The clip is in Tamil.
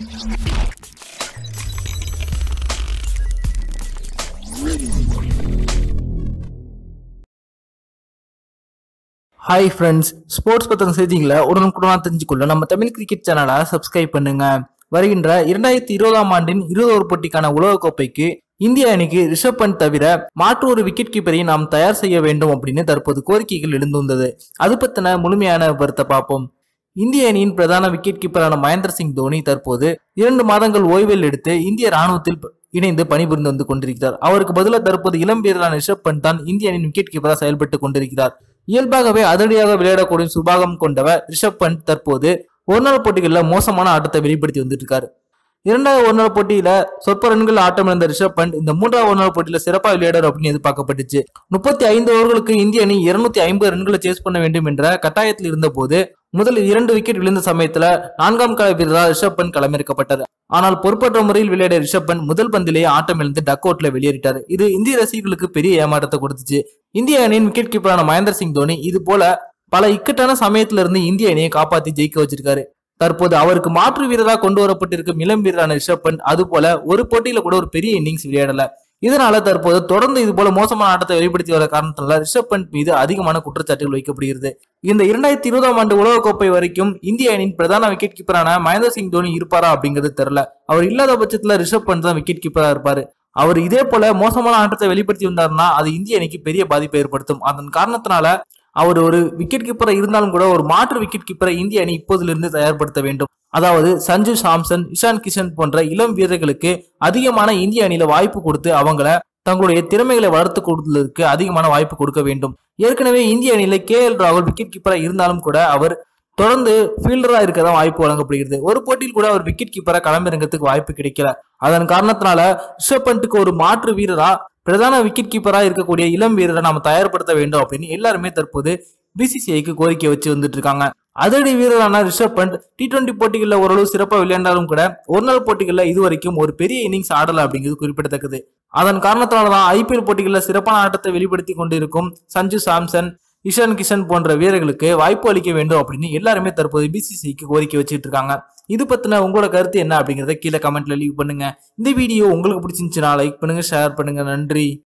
ஹாய் ஃப்ரெண்ட்ஸ் ஸ்போர்ட்ஸ் பற்றின செய்திகளை உடனுக்குடனாக தெரிஞ்சுக்கொள்ள நம்ம தமிழ் கிரிக்கெட் சேனலை சப்ஸ்கிரைப் பண்ணுங்க வருகின்ற இரண்டாயிரத்தி இருபதாம் ஆண்டின் இருபது போட்டிக்கான உலகக்கோப்பைக்கு இந்திய அணிக்கு ரிஷப் பண்ட் தவிர மாற்று ஒரு விக்கெட் கீப்பரை நாம் தயார் செய்ய வேண்டும் அப்படின்னு தற்போது கோரிக்கைகள் எழுந்து வந்தது அது பத்தின முழுமையான விவரத்தை பார்ப்போம் இந்திய அணியின் பிரதான விக்கெட் கீப்பரான மகேந்திர சிங் தோனி தற்போது இரண்டு மாதங்கள் ஓய்வில் எடுத்து இந்திய ராணுவத்தில் இணைந்து பணிபுரிந்து வந்து கொண்டிருக்கிறார் அவருக்கு பதிலாக தற்போது இளம் வீரரான ரிஷப் பண்ட் தான் இந்திய அணியின் விக்கெட் கீப்பராக செயல்பட்டு கொண்டிருக்கிறார் இயல்பாகவே அதிரடியாக விளையாடக்கூடிய சுபாகம் கொண்டவர் ரிஷப் பண்ட் தற்போது ஒருநாள் போட்டிகளில் மோசமான ஆட்டத்தை வெளிப்படுத்தி வந்துட்டு இருக்காரு இரண்டாவது ஒருநாள் போட்டியில சொற்ப ரன்கள் ஆட்டம் இழந்த ரிஷப் பண்ட் இந்த மூன்றாவது ஒருநாள் போட்டியில சிறப்பாக விளையாடுற அப்படின்னு எதிர்பார்க்கப்பட்டுச்சு முப்பத்தி ஐந்து ஓவர்களுக்கு இந்திய அணி இருநூத்தி ஐம்பது ரன்களை சேஸ் பண்ண வேண்டும் என்ற கட்டாயத்தில் இருந்த போது முதல் இரண்டு விக்கெட் விழுந்த சமயத்துல நான்காம் கால வீரராக ரிஷப் பண்ட் களமிறக்கப்பட்டார் ஆனால் பொறுப்பற்ற முறையில் விளையாடிய ரிஷப் பண்ட் முதல் பந்திலேயே ஆட்டம் இழந்து டக் அவுட்ல வெளியேறிட்டார் இது இந்திய ரசிகர்களுக்கு பெரிய ஏமாற்றத்தை கொடுத்துச்சு இந்திய அணியின் விக்கெட் கீப்பரான மகேந்திர சிங் தோனி இது போல பல இக்கட்டான சமயத்துல இருந்து இந்திய அணியை காப்பாத்தி ஜெயிக்க வச்சிருக்காரு தற்போது அவருக்கு மாற்று வீரராக கொண்டு வரப்பட்டிருக்கும் இளம் வீரரான ரிஷப் பண்ட் அது போல ஒரு போட்டியில கூட ஒரு பெரிய இன்னிங்ஸ் விளையாடல இதனால தற்போது தொடர்ந்து இது போல மோசமான ஆட்டத்தை வெளிப்படுத்தி வர காரணத்தினால ரிஷப் பண்ட் மீது அதிகமான குற்றச்சாட்டுகள் வைக்கப்படுகிறது இந்த இரண்டாயிரத்தி இருபதாம் ஆண்டு உலகக்கோப்பை வரைக்கும் இந்திய அணியின் பிரதான விக்கெட் கீப்பரான மகேந்திர சிங் தோனி இருப்பாரா அப்படிங்கிறது தெரியல அவர் இல்லாத பட்சத்துல ரிஷப் பண்ட் தான் விக்கெட் கீப்பரா இருப்பாரு அவர் இதே போல மோசமான ஆட்டத்தை வெளிப்படுத்தி வந்தாருன்னா அது இந்திய அணிக்கு பெரிய பாதிப்பை ஏற்படுத்தும் அதன் காரணத்தினால அவர் ஒரு விக்கெட் கீப்பரை இருந்தாலும் கூட ஒரு மாற்று விக்கெட் கீப்பரை இந்திய அணி இப்போதிலிருந்து தயார்படுத்த வேண்டும் அதாவது சஞ்சு சாம்சன் இஷான் கிஷன் போன்ற இளம் வீரர்களுக்கு அதிகமான இந்திய அணியில வாய்ப்பு கொடுத்து அவங்கள தங்களுடைய திறமைகளை வளர்த்து கொடுப்பதற்கு அதிகமான வாய்ப்பு கொடுக்க வேண்டும் ஏற்கனவே இந்திய அணியில கே எல் ராகுல் விக்கெட் கீப்பரா இருந்தாலும் கூட அவர் தொடர்ந்து ஃபீல்டரா இருக்க தான் வாய்ப்பு வழங்கப்படுகிறது ஒரு போட்டியில் கூட அவர் விக்கெட் கீப்பரா களமிறங்கத்துக்கு வாய்ப்பு கிடைக்கல அதன் காரணத்தினால ரிஷப் பண்ட்டுக்கு ஒரு மாற்று வீரரா பிரதான விக்கெட் கீப்பரா இருக்கக்கூடிய இளம் வீரரை நாம தயார்படுத்த வேண்டும் அப்படின்னு எல்லாருமே தற்போது பிசிசிஐக்கு கோரிக்கை வச்சு வந்துட்டு இருக்காங்க அதிரடி வீரரான ரிஷப் பண்ட் டி டுவெண்டி போட்டிகளில் ஓரளவு சிறப்பாக விளையாண்டாலும் கூட ஒரு நாள் போட்டிகளில் இதுவரைக்கும் ஒரு பெரிய இன்னிங்ஸ் ஆடல அப்படிங்கிறது குறிப்பிடத்தக்கது அதன் காரணத்தினால தான் ஐபிஎல் போட்டிகளில் சிறப்பான ஆட்டத்தை வெளிப்படுத்தி கொண்டிருக்கும் சஞ்சு சாம்சன் இஷான் கிஷன் போன்ற வீரர்களுக்கு வாய்ப்பு அளிக்க வேண்டும் அப்படின்னு எல்லாருமே தற்போது பிசிசிக்கு கோரிக்கை வச்சுட்டு இருக்காங்க இது பத்தின உங்களோட கருத்து என்ன அப்படிங்கறத கீழே கமெண்ட்ல லீவ் பண்ணுங்க இந்த வீடியோ உங்களுக்கு பிடிச்சிருந்துச்சுன்னா லைக் பண்ணுங்க ஷேர் பண்ணுங்க நன்றி